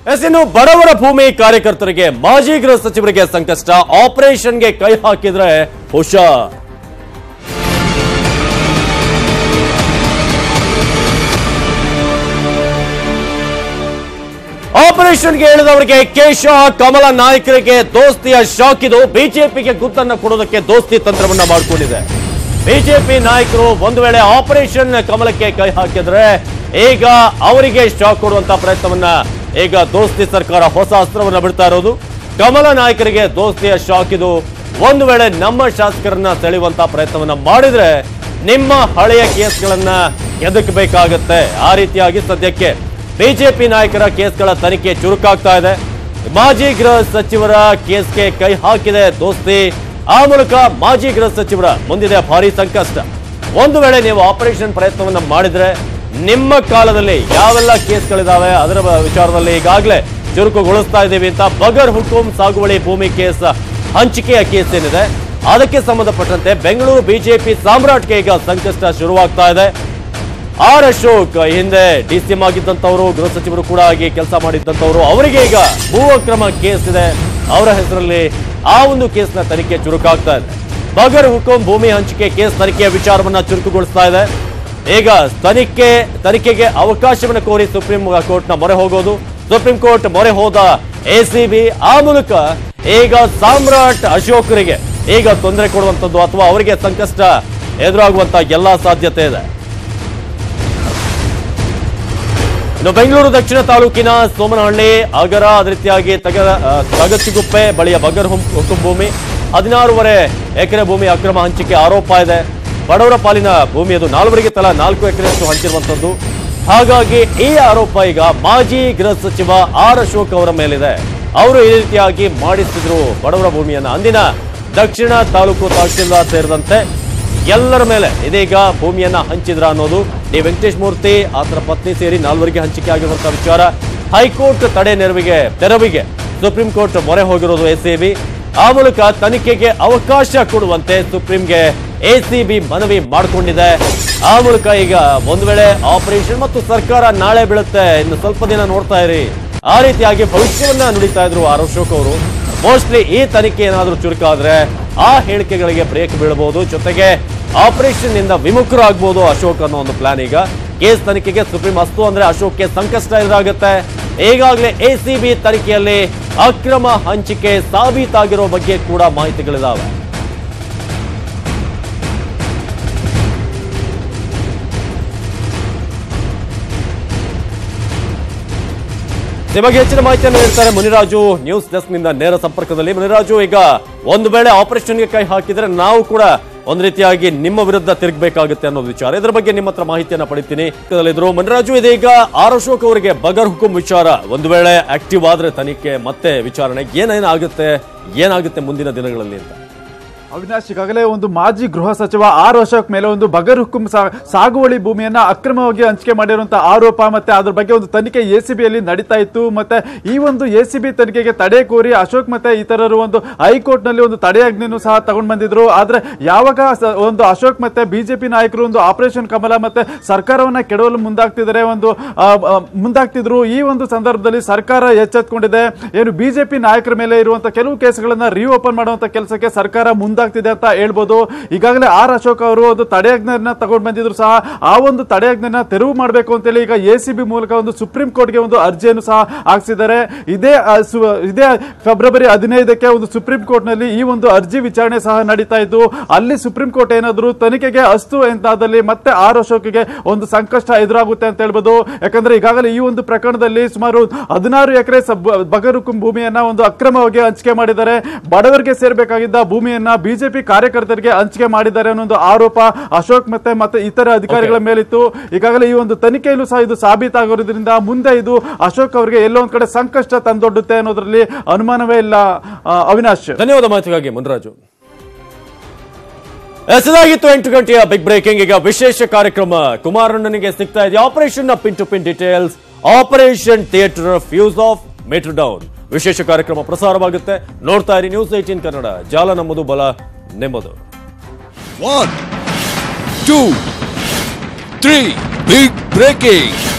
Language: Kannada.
ಎಸ್ ಇನ್ನು ಬಡವರ ಭೂಮಿ ಕಾರ್ಯಕರ್ತರಿಗೆ ಮಾಜಿ ಗೃಹ ಸಚಿವರಿಗೆ ಸಂಕಷ್ಟ ಆಪರೇಷನ್ಗೆ ಕೈ ಹಾಕಿದ್ರೆ ಹುಷಾರ್ ಆಪರೇಷನ್ಗೆ ಇಳಿದವರಿಗೆ ಕೇಶ ಕಮಲ ನಾಯಕರಿಗೆ ದೋಸ್ತಿಯ ಶಾಕ್ ಇದು ಬಿಜೆಪಿಗೆ ಗುತ್ತನ್ನ ಕೊಡೋದಕ್ಕೆ ದೋಸ್ತಿ ತಂತ್ರವನ್ನ ಮಾಡಿಕೊಂಡಿದೆ ಬಿಜೆಪಿ ನಾಯಕರು ಒಂದು ವೇಳೆ ಆಪರೇಷನ್ ಕಮಲಕ್ಕೆ ಕೈ ಹಾಕಿದ್ರೆ ಈಗ ಅವರಿಗೆ ಶಾಕ್ ಕೊಡುವಂತ ಪ್ರಯತ್ನವನ್ನ ಈಗ ದೋಸ್ತಿ ಸರ್ಕಾರ ಹೊಸ ಅಸ್ತ್ರವನ್ನ ಬಿಡ್ತಾ ಇರೋದು ಕಮಲ ನಾಯಕರಿಗೆ ದೋಸ್ತಿಯ ಶಾಕ್ ಇದು ಒಂದು ವೇಳೆ ನಮ್ಮ ಶಾಸಕರನ್ನ ಸೆಳೆಯುವಂತ ಪ್ರಯತ್ನವನ್ನ ಮಾಡಿದ್ರೆ ನಿಮ್ಮ ಹಳೆಯ ಕೇಸ್ಗಳನ್ನ ಎದಕಬೇಕಾಗತ್ತೆ ಆ ರೀತಿಯಾಗಿ ಸದ್ಯಕ್ಕೆ ಬಿಜೆಪಿ ನಾಯಕರ ಕೇಸ್ಗಳ ತನಿಖೆ ಚುರುಕಾಗ್ತಾ ಇದೆ ಮಾಜಿ ಗೃಹ ಸಚಿವರ ಕೇಸ್ಗೆ ಕೈ ಹಾಕಿದೆ ದೋಸ್ತಿ ಆ ಮೂಲಕ ಮಾಜಿ ಗೃಹ ಸಚಿವರ ಮುಂದಿದೆ ಭಾರಿ ಸಂಕಷ್ಟ ಒಂದು ವೇಳೆ ನೀವು ಆಪರೇಷನ್ ಪ್ರಯತ್ನವನ್ನ ಮಾಡಿದ್ರೆ ನಿಮ್ಮ ಕಾಲದಲ್ಲಿ ಯಾವೆಲ್ಲ ಕೇಸ್ಗಳಿದಾವೆ ಅದರ ವಿಚಾರದಲ್ಲಿ ಈಗಾಗಲೇ ಚುರುಕುಗೊಳಿಸ್ತಾ ಇದ್ದೀವಿ ಅಂತ ಬಗರ್ ಹುಕುಂ ಸಾಗುವಳಿ ಭೂಮಿ ಕೇಸ್ ಹಂಚಿಕೆಯ ಕೇಸ್ ಏನಿದೆ ಅದಕ್ಕೆ ಸಂಬಂಧಪಟ್ಟಂತೆ ಬೆಂಗಳೂರು ಬಿಜೆಪಿ ಸಾಮ್ರಾಟ್ಗೆ ಈಗ ಸಂಕಷ್ಟ ಶುರುವಾಗ್ತಾ ಇದೆ ಆರ್ ಅಶೋಕ್ ಹಿಂದೆ ಡಿ ಸಿ ಎಂ ಆಗಿದ್ದಂಥವರು ಗೃಹ ಸಚಿವರು ಕೂಡ ಆಗಿ ಕೆಲಸ ಮಾಡಿದ್ದಂಥವರು ಅವರಿಗೆ ಈಗ ಭೂ ಅಕ್ರಮ ಕೇಸ್ ಇದೆ ಅವರ ಹೆಸರಲ್ಲಿ ಆ ಒಂದು ಕೇಸ್ನ ತನಿಖೆ ಚುರುಕಾಗ್ತಾ ಇದೆ ಬಗರ್ ಹುಕುಂ ಭೂಮಿ ಹಂಚಿಕೆ ಕೇಸ್ ತನಿಖೆಯ ವಿಚಾರವನ್ನ ಚುರುಕುಗೊಳಿಸ್ತಾ ಇದೆ ಈಗ ತನಿಖೆ ತನಿಖೆಗೆ ಅವಕಾಶವನ್ನು ಕೋರಿ ಸುಪ್ರೀಂ ಕೋರ್ಟ್ನ ಮೊರೆ ಹೋಗೋದು ಸುಪ್ರೀಂ ಕೋರ್ಟ್ ಮೊರೆ ಹೋದ ಎಸಿಬಿ ಆ ಮೂಲಕ ಈಗ ಸಾಮ್ರಾಟ್ ಅಶೋಕರಿಗೆ ಈಗ ತೊಂದರೆ ಕೊಡುವಂಥದ್ದು ಅಥವಾ ಅವರಿಗೆ ಸಂಕಷ್ಟ ಎದುರಾಗುವಂತ ಎಲ್ಲಾ ಸಾಧ್ಯತೆ ಇದೆ ಇನ್ನು ಬೆಂಗಳೂರು ದಕ್ಷಿಣ ತಾಲೂಕಿನ ಸೋಮನಹಳ್ಳಿ ಅಗರ ಅದೇ ರೀತಿಯಾಗಿ ತಗ ಆ, ತಗಚಿಗುಪ್ಪೆ ಬಳಿಯ ಬಗರ್ ಹುಂ- ಹುಕುಂ ಭೂಮಿ ಹದಿನಾರೂವರೆ ಎಕರೆ ಭೂಮಿ ಅಕ್ರಮ ಹಂಚಿಕೆ ಆರೋಪ ಇದೆ ಬಡವರ ಪಾಲಿನ ಭೂಮಿ ಅದು ನಾಲ್ವರಿಗೆ ತಲಾ ನಾಲ್ಕು ಎಕರೆಯಷ್ಟು ಹಂಚಿರುವಂತದ್ದು ಹಾಗಾಗಿ ಈ ಆರೋಪ ಈಗ ಮಾಜಿ ಗೃಹ ಸಚಿವ ಆರ್ ಅಶೋಕ್ ಅವರ ಮೇಲಿದೆ ಅವರು ಈ ರೀತಿಯಾಗಿ ಮಾಡಿಸಿದ್ರು ಬಡವರ ಭೂಮಿಯನ್ನ ಅಂದಿನ ದಕ್ಷಿಣ ತಾಲೂಕು ತಹಶೀಲ್ದಾರ್ ಸೇರಿದಂತೆ ಎಲ್ಲರ ಮೇಲೆ ಇದೀಗ ಭೂಮಿಯನ್ನ ಹಂಚಿದ್ರ ಅನ್ನೋದು ಡಿ ವೆಂಕಟೇಶ್ ಮೂರ್ತಿ ಆತನ ಪತ್ನಿ ಸೇರಿ ನಾಲ್ವರಿಗೆ ಹಂಚಿಕೆ ಆಗಿರುವಂತಹ ವಿಚಾರ ಹೈಕೋರ್ಟ್ ತಡೆ ನೆರವಿಗೆ ತೆರವಿಗೆ ಸುಪ್ರೀಂ ಕೋರ್ಟ್ ಮೊರೆ ಹೋಗಿರೋದು ಎಸಿಬಿ ಆ ಮೂಲಕ ತನಿಖೆಗೆ ಅವಕಾಶ ಕೊಡುವಂತೆ ಸುಪ್ರೀಂಗೆ ಎಸಿಬಿ ಮನವಿ ಮಾಡಿಕೊಂಡಿದೆ ಆ ಮೂಲಕ ಈಗ ಒಂದು ವೇಳೆ ಆಪರೇಷನ್ ಮತ್ತು ಸರ್ಕಾರ ನಾಳೆ ಬೀಳುತ್ತೆ ಇನ್ನು ಸ್ವಲ್ಪ ದಿನ ನೋಡ್ತಾ ಇರಿ ಆ ರೀತಿಯಾಗಿ ಭವಿಷ್ಯವನ್ನ ನುಡಿತಾ ಇದ್ರು ಆರ್ ಅಶೋಕ್ ಅವರು ಮೋಸ್ಟ್ಲಿ ಈ ತನಿಖೆ ಏನಾದರೂ ಚುರುಕಾದ್ರೆ ಆ ಹೇಳಿಕೆಗಳಿಗೆ ಬ್ರೇಕ್ ಬೀಳಬಹುದು ಜೊತೆಗೆ ಆಪರೇಷನ್ ನಿಂದ ವಿಮುಖರಾಗಬಹುದು ಅಶೋಕ್ ಅನ್ನೋ ಒಂದು ಪ್ಲಾನ್ ಈಗ ಕೇಸ್ ತನಿಖೆಗೆ ಸುಪ್ರೀಂ ಅಸ್ತು ಅಂದ್ರೆ ಅಶೋಕ್ಗೆ ಸಂಕಷ್ಟ ಎದುರಾಗುತ್ತೆ ಈಗಾಗಲೇ ಎಸಿಬಿ ತನಿಖೆಯಲ್ಲಿ ಅಕ್ರಮ ಹಂಚಿಕೆ ಸಾಬೀತಾಗಿರೋ ಬಗ್ಗೆ ಕೂಡ ಮಾಹಿತಿಗಳಿದಾವೆ ಈ ಬಗ್ಗೆ ಹೆಚ್ಚಿನ ಮಾಹಿತಿಯನ್ನು ನೀಡ್ತಾರೆ ಮುನಿರಾಜು ನ್ಯೂಸ್ ಡೆಸ್ಕ್ ನಿಂದ ನೇರ ಸಂಪರ್ಕದಲ್ಲಿ ಮುನಿರಾಜು ಈಗ ಒಂದು ವೇಳೆ ಆಪರೇಷನ್ಗೆ ಕೈ ಹಾಕಿದ್ರೆ ನಾವು ಕೂಡ ಒಂದ್ ರೀತಿಯಾಗಿ ನಿಮ್ಮ ವಿರುದ್ಧ ತಿರುಗಬೇಕಾಗುತ್ತೆ ಅನ್ನೋ ವಿಚಾರ ಇದ್ರ ಬಗ್ಗೆ ನಿಮ್ಮ ಹತ್ರ ಮಾಹಿತಿಯನ್ನ ಪಡಿತೀನಿ ಇದ್ರು ಮುನಿರಾಜು ಇದೀಗ ಆರ್ ಅಶೋಕ್ ಅವರಿಗೆ ಬಗರ್ ಹುಕುಂ ವಿಚಾರ ಒಂದು ವೇಳೆ ಆಕ್ಟಿವ್ ಆದ್ರೆ ತನಿಖೆ ಮತ್ತೆ ವಿಚಾರಣೆ ಏನೇನಾಗುತ್ತೆ ಏನಾಗುತ್ತೆ ಮುಂದಿನ ದಿನಗಳಲ್ಲಿ ಅಂತ ಅವಿನಾಶ್ ಈಗಾಗಲೇ ಒಂದು ಮಾಜಿ ಗೃಹ ಸಚಿವ ಆರ್ ಅಶೋಕ್ ಮೇಲೆ ಒಂದು ಬಗರ್ ಹುಕುಂ ಸಾ- ಸಾಗುವಳಿ ಭೂಮಿಯನ್ನ ಅಕ್ರಮವಾಗಿ ಹಂಚಿಕೆ ಮಾಡಿರುವಂತಹ ಆರೋಪ ಮತ್ತೆ ಅದ್ರ ಬಗ್ಗೆ ಒಂದು ತನಿಖೆ ಎಸಿಬಿಯಲ್ಲಿ ನಡೀತಾ ಇತ್ತು ಮತ್ತೆ ಈ ಒಂದು ಎಸಿಬಿ ತನಿಖೆಗೆ ತಡೆ ಕೋರಿ ಅಶೋಕ್ ಮತ್ತೆ ಇತರರು ಒಂದು ಹೈಕೋರ್ಟ್ ನಲ್ಲಿ ಒಂದು ತಡೆಯಾಜ್ಞೆಯನ್ನು ಸಹ ತಗೊಂಡ್ ಬಂದಿದ್ರು ಆದ್ರೆ ಯಾವಾಗ ಸ- ಒಂದು ಅಶೋಕ್ ಮತ್ತೆ ಬಿಜೆಪಿ ನಾಯಕರು ಒಂದು ಆಪರೇಷನ್ ಕಮಲ ಮತ್ತೆ ಸರ್ಕಾರವನ್ನ ಕೆಡವಲು ಮುಂದಾಗ್ತಿದ್ದಾರೆ ಒಂದು ಆ, ಆ, ಮುಂದಾಗ್ತಿದ್ರು ಈ ಒಂದು ಸಂದರ್ಭದಲ್ಲಿ ಸರ್ಕಾರ ಎಚ್ಚೆತ್ಕೊಂಡಿದೆ ಏನು ಬಿಜೆಪಿ ನಾಯಕರ ಮೇಲೆ ಇರುವಂತಹ ಕೆಲವು ಕೇಸ್ಗಳನ್ನ ರಿಓಪನ್ ಮಾಡುವಂತ ಕೆಲಸಕ್ಕೆ ಸರ್ಕಾರ ಮುಂದಾಗ್ತಿದೆ ಅಂತ ಹೇಳ್ಬೋದು ಈಗಾಗಲೇ ಆರ್ ಅಶೋಕ್ ಅವರು ಒಂದು ತಡೆಯಾಜ್ಞೆಯನ್ನ ತಗೊಂಡು ಬಂದಿದ್ರು ಸಹ ಆ ಒಂದು ತಡೆಯಾಜ್ಞೆನ ತೆರವು ಮಾಡಬೇಕು ಅಂತೇಳಿ ಈಗ ಎ ಸಿ ಬಿ ಮೂಲಕ ಒಂದು ಸುಪ್ರೀಂ ಕೋರ್ಟ್ಗೆ ಒಂದು ಅರ್ಜಿಯನ್ನು ಸಹ ಹಾಕ್ಸಿದ್ದಾರೆ ಇದೇ ಆ, ಸು- ಇದೇ ಫೆಬ್ರವರಿ ಹದಿನೈದಕ್ಕೆ ಒಂದು ಸುಪ್ರೀಂ ಕೋರ್ಟ್ ನಲ್ಲಿ ಈ ಒಂದು ಅರ್ಜಿ ವಿಚಾರಣೆ ಸಹ ನಡೀತಾ ಇದ್ದು ಅಲ್ಲಿ ಸುಪ್ರೀಂ ಕೋರ್ಟ್ ಏನಾದ್ರು ತನಿಖೆಗೆ ಅಸ್ತು ಎಂತಾದಲ್ಲಿ ಮತ್ತೆ ಆರ್ ಅಶೋಕ್ಗೆ ಒಂದು ಸಂಕಷ್ಟ ಎದುರಾಗುತ್ತೆ ಅಂತ ಹೇಳ್ಬೋದು ಯಾಕಂದ್ರೆ ಈಗಾಗಲೇ ಈ ಒಂದು ಪ್ರಕರಣದಲ್ಲಿ ಸುಮಾರು ಹದಿನಾರು ಎಕರೆ ಬಗರುಕುಂ ಭೂಮಿಯನ್ನ ಒಂದು ಅಕ್ರಮವಾಗಿ ಹಂಚಿಕೆ ಮಾಡಿದ್ದಾರೆ ಬಡವರಿಗೆ ಸೇರ್ಬೇಕಾಗಿದ್ದ ಭೂಮಿಯನ್ನ ಬಿಜೆಪಿ ಕಾರ್ಯಕರ್ತರಿಗೆ ಹಂಚಿಕೆ ಮಾಡಿದ್ದಾರೆ ಅನ್ನೋ ಒಂದು ಆರೋಪ ಅಶೋಕ್ ಮತ್ತೆ ಮತ್ತೆ ಇತರ ಅಧಿಕಾರಿಗಳ ಮೇಲಿತ್ತು ಈಗಾಗಲೇ ಈ ಒಂದು ತನಿಖೆಯಲ್ಲೂ ಸಹ ಇದು ಸಾಬೀತಾಗಿರೋದ್ರಿಂದ ಮುಂದೆ ಇದು ಅಶೋಕ್ ಅವರಿಗೆ ಎಲ್ಲೋ ಒಂದ್ ಕಡೆ ಸಂಕಷ್ಟ ತಂದೊಡ್ಡುತ್ತೆ ಅನ್ನೋದ್ರಲ್ಲಿ ಅನುಮಾನವೇ ಇಲ್ಲ ಆ, ಅವಿನಾಶ್ ಧನ್ಯವಾದ ಮಾಹಿತಿಗಾಗಿ ಮುನ್ರಾಜು ಎಸ್, ಇದಾಗಿತ್ತು ಎಂಟು ಗಂಟೆಯ ಬಿಗ್ ಬ್ರೇಕಿಂಗ್ ಈಗ ವಿಶೇಷ ಕಾರ್ಯಕ್ರಮ ಕುಮಾರಣ್ಣನಿಗೆ ಸಿಗ್ತಾ ಇದೆ operation pin to pin details operation theatre fuse off meter down ವಿಶೇಷ ಕಾರ್ಯಕ್ರಮ ಪ್ರಸಾರವಾಗುತ್ತೆ ನೋಡ್ತಾ ಇರಿ ನ್ಯೂಸ್ ಏಟೀನ್ ಕನ್ನಡ ಜಾಲ ನಮ್ಮದು ಬಲ ನಿಮ್ಮದು One, two, three, big breaking.